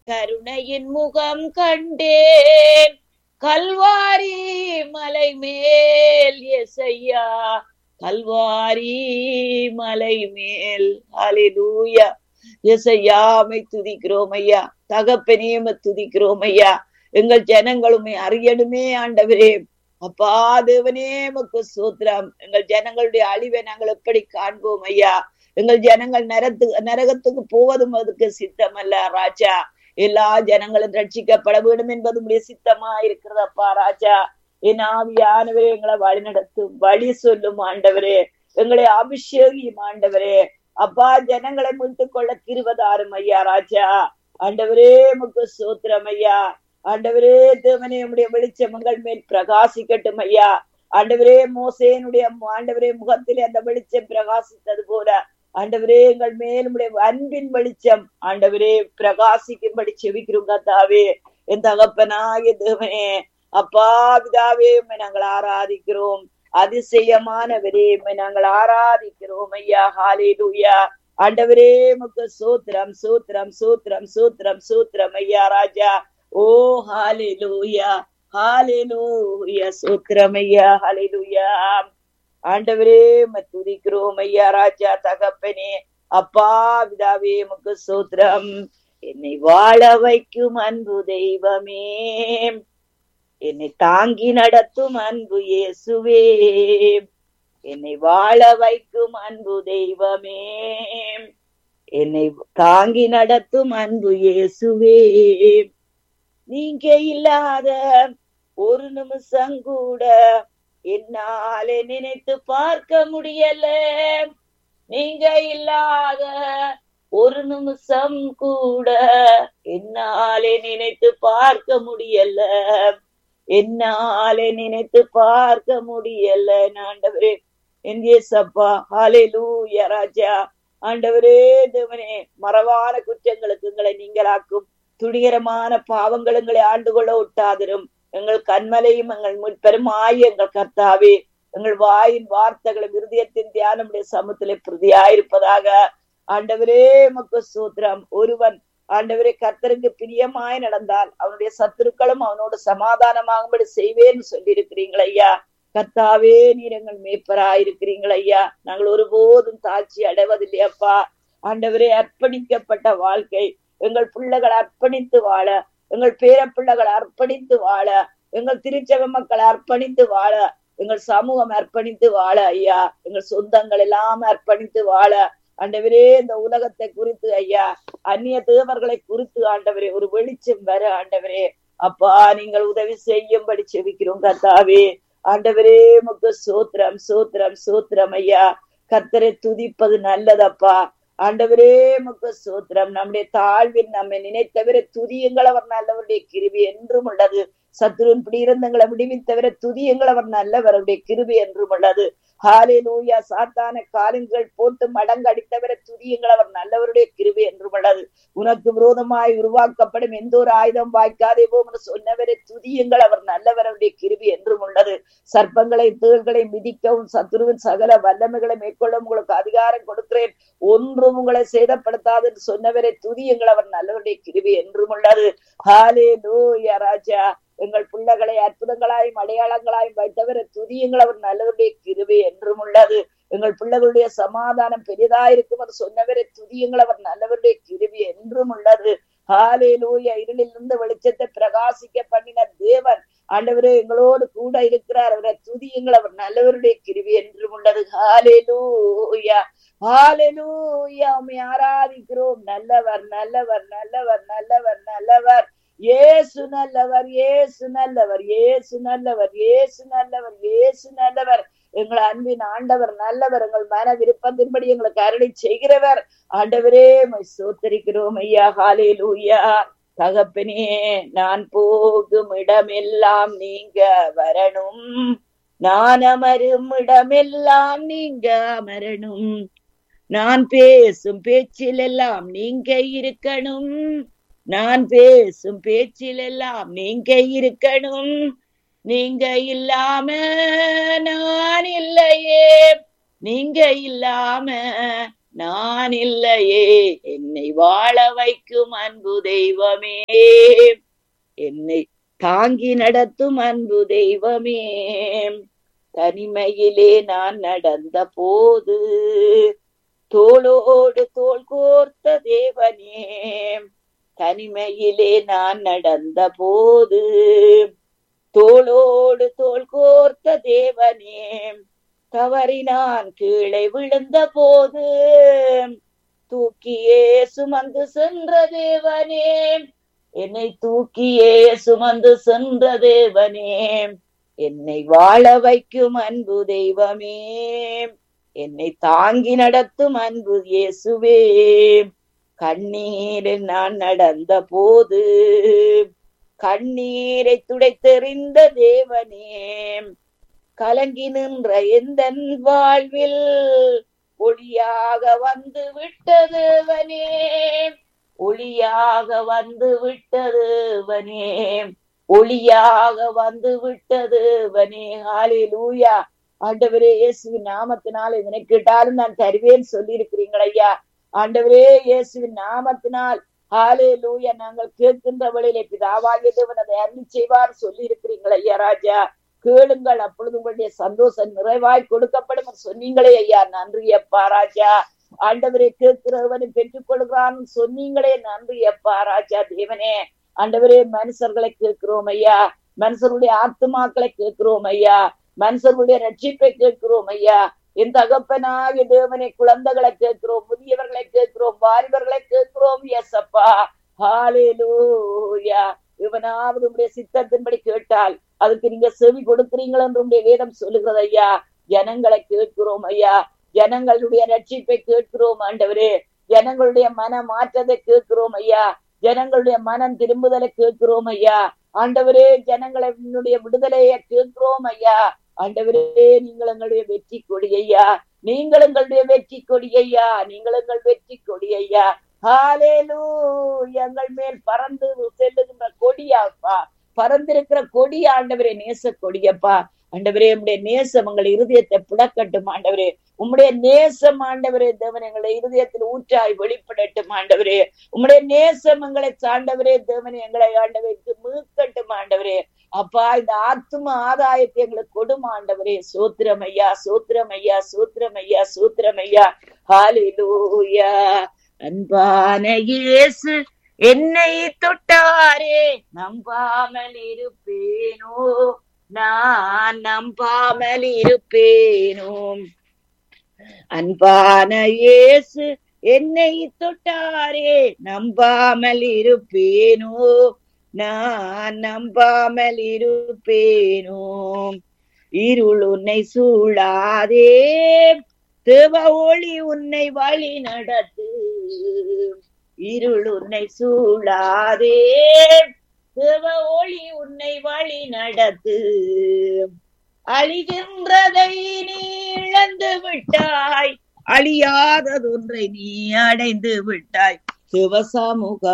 கருணையின் முகம் கண்டேன் கல்வாரி மலை மேல் எசையா கல்வாரி மலை மேல் அலிலூயா எசையாமை துதிக்கிறோம் ஐயா தகப்பனேம துதிக்கிறோம் ஐயா எங்கள் ஜனங்களுமே அறியணுமே ஆண்டவரே அப்பா தேவனே மக்கு சூத்திரம் எங்கள் ஜனங்களுடைய அழிவை நாங்கள் எப்படி காண்போம் ஐயா எங்கள் ஜனங்கள் நரத்து நரகத்துக்கு போவதும் அதுக்கு சித்தம் அல்ல ராஜா எல்லா ஜனங்களும் ரட்சிக்கப்பட வேண்டும் என்பது உடைய சித்தமா இருக்கிறது அப்பா ராஜா என் ஆவியானவரே எங்களை வழி நடத்தும் வழி சொல்லும் ஆண்டவரே எங்களை அபிஷேகியும் ஆண்டவரே அப்பா ஜனங்களை மீட்டுக் கொள்ள கிருவதாரும் ஐயா ராஜா ஆண்டவரே முக்கு சூத்திரம் ஐயா ஆண்டவரே தேவனே உடைய வெளிச்சம் உங்கள் மேல் பிரகாசிக்கட்டும் ஐயா ஆண்டவரே மோசேனுடைய ஆண்டவரே முகத்திலே அந்த வெளிச்சம் பிரகாசித்தது போல ஆண்டவரே எங்கள் மேல் உடைய அன்பின் வெளிச்சம் ஆண்டவரே பிரகாசிக்கும்படி செவிக்கிறோம் கத்தாவே என் தகப்பனாகிய தேவனே அப்பா பிதாவே உம்மை நாங்கள் ஆராதிக்கிறோம் அதிசயமானவரே உம்மை நாங்கள் ஆராதிக்கிறோம் ஐயா ஹாலேலூயா ஆண்டவரே முக்கு சூத்திரம் சூத்திரம் சூத்திரம் சூத்திரம் சூத்திரம் ஐயா ராஜா ஓ ஹாலேலூயா ஹாலேலூயா சூத்திரம் ஐயா ஹாலேலூயா ஆண்டவரே துதிக்கிறோம் ஐயா ராஜா தகப்பனே அப்பா விதாவே முக்கு சூத்திரம் என்னை வாழ வைக்கும் அன்பு தெய்வமே என்னை தாங்கி நடத்தும் அன்பு இயேசுவே என்னை வாழ வைக்கும் அன்பு தெய்வமே என்னை தாங்கி நடத்தும் அன்பு இயேசுவே நீங்க இல்லாத ஒரு நிமிஷம் கூட என்னாலே நினைத்து பார்க்க முடியல நீங்க இல்லாத ஒரு நிமிஷம் கூட என்னாலே நினைத்து பார்க்க முடியல என்னாலே நினைத்து பார்க்க முடியல ஆண்டவரே என் ஏசப்பா ஹalleluya ராஜா ஆண்டவரே தேவனே மறவான குற்றங்களுக்கு எங்களை நீங்களாக்கும் துணிகரமான பாவங்கள் எங்களை ஆண்டு கொள்ள விட்டாதிரும் எங்கள் கண்மலையும் எங்கள் பெருமாய் எங்கள் கர்த்தாவே எங்கள் வாயின் வார்த்தைகளும் இருதயத்தின் தியானமுடைய சமத்திலே பிரதியாயிருப்பதாக ஆண்டவரே மக்கு சூத்திரம் ஒருவன் ஆண்டவரே கர்த்தருக்கு பிரியமாய் நடந்தால் அவனுடைய சத்துருக்களும் அவனோடு சமாதானமாகும்படி செய்வேன்னு சொல்லி இருக்கிறீங்களா ஐயா கர்த்தாவே நீர் எங்கள் மேய்ப்பராயிருக்கிறீங்கள் ஐயா நாங்கள் ஒருபோதும் தாழ்ச்சி அடைவதில்லையப்பா ஆண்டவரே அர்ப்பணிக்கப்பட்ட வாழ்க்கை எங்கள் பிள்ளைகள் அர்ப்பணித்து வாழ எங்கள் பேர பிள்ளைகள் அர்ப்பணித்து வாழ எங்கள் திருச்சபை மக்கள் அர்ப்பணித்து வாழ எங்கள் சமூகம் அர்ப்பணித்து வாழ ஐயா எங்கள் சொந்தங்கள் எல்லாம் அர்ப்பணித்து வாழ ஆண்டவரே இந்த உலகத்தை குறித்து ஐயா அந்நிய தேவர்களை குறித்து ஆண்டவரே ஒரு வெளிச்சம் வர ஆண்டவரே அப்பா நீங்கள் உதவி செய்யும்படி செவிக்கிறோம் கத்தாவே ஆண்டவரே முக்கு சூத்திரம் சூத்திரம் சூத்திரம் ஐயா கத்தரை துதிப்பது நல்லதப்பா ஆண்டவரே முக்கு சூத்திரம் நம்முடைய தாழ்வில் நம்மை நினைத்தவர துதியுங்கள் அவர் நல்லவருடைய கிருபி என்றும் உள்ளது சத்துருவின் பிடியிருந்தங்களை விடுவித்தவர துதியுங்கள் அவர் நல்லவர் அவருடைய கிருபி என்றும் உள்ளது ஹாலே லூயா சாத்தான காரியங்கள் போட்டு மடங்கடித்தவர துதியுங்கள் அவர் நல்லவருடைய கிருபி என்றும் உள்ளது உனக்கு விரோதமாய் உருவாக்கப்படும் எந்த ஒரு ஆயுதம் வாய்க்காதே போம் சொன்னவரை துதியுங்கள் அவர் நல்லவர் அவருடைய கிருபி என்றும் உள்ளது சர்ப்பங்களை தேள்களை மிதிக்கவும் சத்துருவின் சகல வல்லமைகளை மேற்கொள்ள உங்களுக்கு அதிகாரம் கொடுக்கிறேன் ஒன்றும் உங்களை சேதப்படுத்தாது என்று சொன்னவரை துதியுங்கள் அவர் நல்லவருடைய கிருபி என்றும் உள்ளது ஹாலே லூயா ராஜா எங்கள் பிள்ளைகளை அற்புதங்களாயும் அடையாளங்களாயும் வைத்தவரை துதியுங்கள் அவர் நல்லவருடைய கிருபை என்றும் உள்ளது எங்கள் பிள்ளைகளுடைய சமாதானம் பெரிதாயிருக்கும் என்று சொன்னவரை துதியுங்கள் அவர் நல்லவருடைய கிருபி என்றும் உள்ளது ஹாலே லூயா இருளிலிருந்து வெளிச்சத்தை பிரகாசிக்க பண்ணின தேவன் ஆண்டவரே எங்களோடு கூட இருக்கிறார் அவரை துதியுங்கள் அவர் நல்லவருடைய கிருவி என்றும் உள்ளது ஹாலே லூயா ஹாலே லூயா உண்மை ஆராதிக்கிறோம் நல்லவர் நல்லவர் நல்லவர் நல்லவர் நல்லவர் ஏசு நல்லவர் ஏசு நல்லவர் ஏசு நல்லவர் ஏசு நல்லவர் ஏசு நல்லவர் எங்கள் அன்பின் ஆண்டவர் நல்லவர் எங்கள் மன விருப்பத்தின்படி எங்களுக்கு அருளை செய்கிறவர் ஆண்டவரே சோத்தரிக்கிறோம் ஐயா ஹாலே லூயா தகப்பனே நான் போகும் இடமெல்லாம் நீங்க வரணும் நான் அமரும் இடமெல்லாம் நீங்க அமரணும் நான் பேசும் பேச்சில் எல்லாம் நீங்க இருக்கணும் நான் பேசும் பேச்சில் எல்லாம் நீங்க இருக்கணும் நீங்க இல்லாம நான் இல்லையே நீங்க இல்லாம நான் இல்லையே என்னை வாழ வைக்கும் அன்பு தெய்வமே என்னை தாங்கி நடத்தும் அன்பு தெய்வமே தனிமையிலே நான் நடந்த போது தோளோடு தோள் கோர்த்த தேவனே தனிமையிலே நான் நடந்த போது தோளோடு தோள் கோர்த்த தேவனே தவறி நான் கீழே விழுந்த போது தூக்கியே சுமந்து சென்ற தேவனே என்னை தூக்கியே சுமந்து சென்ற தேவனே என்னை வாழ வைக்கும் அன்பு தெய்வமே என்னை தாங்கி நடத்தும் அன்பு இயேசுவே கண்ணீரில் நான் நடந்த போது கண்ணீரை துடைத்தெறிந்த தேவனே கலங்கி நின்ற எந்த வாழ்வில் ஒளியாக வந்து விட்ட தேவனே ஒளியாக வந்து விட்டதுவனே ஒளியாக வந்து விட்டதுவனே ஹalleluya ஆண்டவரே இயேசுவின் நாமத்தினால் இதனை கேட்டாலும் நான் தருவேன் சொல்லி இருக்கிறீங்கள் ஐயா ஆண்டவரே இயேசுவின் நாமத்தினால் ஹalleluya நாங்கள் கேட்கின்ற வழியிலே பிதாவாகிய தேவன் அதை அருளி செய்வார் சொல்லி இருக்கிறீங்கள் ஐயா ராஜா கேளுங்கள் அப்பொழுது உங்களுடைய சந்தோஷம் நிறைவாய் கொடுக்கப்படும் சொன்னீங்களே ஐயா நன்றி அப்பா ராஜா ஆண்டவரை கேட்கிறவனை பெற்றுக் கொள்கிறான் சொன்னீங்களே நன்றி அப்பா ராஜா தேவனே ஆண்டவரே மனுஷர்களை கேட்கிறோம் ஐயா மனுஷருடைய ஆத்துமாக்களை கேட்கிறோம் ஐயா மனுஷர்களுடைய ரட்சிப்பை கேட்கிறோம் ஐயா என் தகப்பனாகிய தேவனை குழந்தைகளை கேட்கிறோம் முதியவர்களை கேட்கிறோம் வாலிபர்களை கேட்கிறோம் எஸ் அப்பா ஹாலேலூயா இவனாவது உடைய சித்தத்தின்படி கேட்டால் அதுக்கு நீங்க செவி கொடுக்கிறீங்கள் என்று உடைய வேதம் சொல்லுகிறது ஐயா ஜனங்களை கேட்கிறோம் ஐயா ஜனங்களுடைய ரட்சிப்பை கேட்கிறோம் ஆண்டவரே ஜனங்களுடைய மன மாற்றத்தை கேட்கிறோம் ஐயா ஜனங்களுடைய மனம் திரும்புதலை கேட்கிறோம் ஐயா ஆண்டவரே ஜனங்களுடைய விடுதலையை கேட்கிறோம் ஐயா ஆண்டவரே நீங்கள் எங்களுடைய வெற்றி கொடி ஐயா நீங்கள் எங்களுடைய வெற்றி கொடி ஐயா நீங்கள் எங்கள் வெற்றி கொடி ஐயா ஹாலேலூ எங்கள் மேல் பறந்து செல்லுகின்ற கொடியாப்பா பறந்திருக்கிற கொடி ஆண்டவரே நேச கொடியப்பா ஆண்டவரே உம்முடைய நேசம் எங்கள் இருதயத்தை புடக்கட்டும் ஆண்டவரே உம்முடைய நேசம் ஆண்டவரே தேவன் எங்களுடைய இருதயத்தில் ஊற்றாய் வெளிப்படட்டும் ஆண்டவரே உம்முடைய நேசம் எங்களை சாண்டவரே தேவன் எங்களை ஆண்டவருக்கு மீட்கட்டும் ஆண்டவரே அப்பா இந்த ஆத்தும ஆதாயத்தை எங்களுக்கு கொடும் ஆண்டவரே சோத்திரம் ஐயா சோத்திரம் ஐயா சோத்திரம் ஐயா சோத்திரம் ஐயா ஹாலிலூயா அன்பான இயேசு என்னை தொட்டாரே நம்பாமல் இருப்பேனோ நான் நம்பாமல் இருப்பேனோ அன்பான இயேசு என்னை தொட்டாரே நம்பாமல் இருப்பேனோ நான் நம்பாமல் இருப்பேனோ இருள் உன்னை சூழாதே தேவ ஒளி உன்னை வழி நடத்து இருள் உன்னை சூழாதே தேவ ஒளி உன்னை வழி நடத்து அழிகின்றதை நீ இழந்து விட்டாய் அழியாததொன்றை நீ அடைந்து விட்டாய் சிவசமூக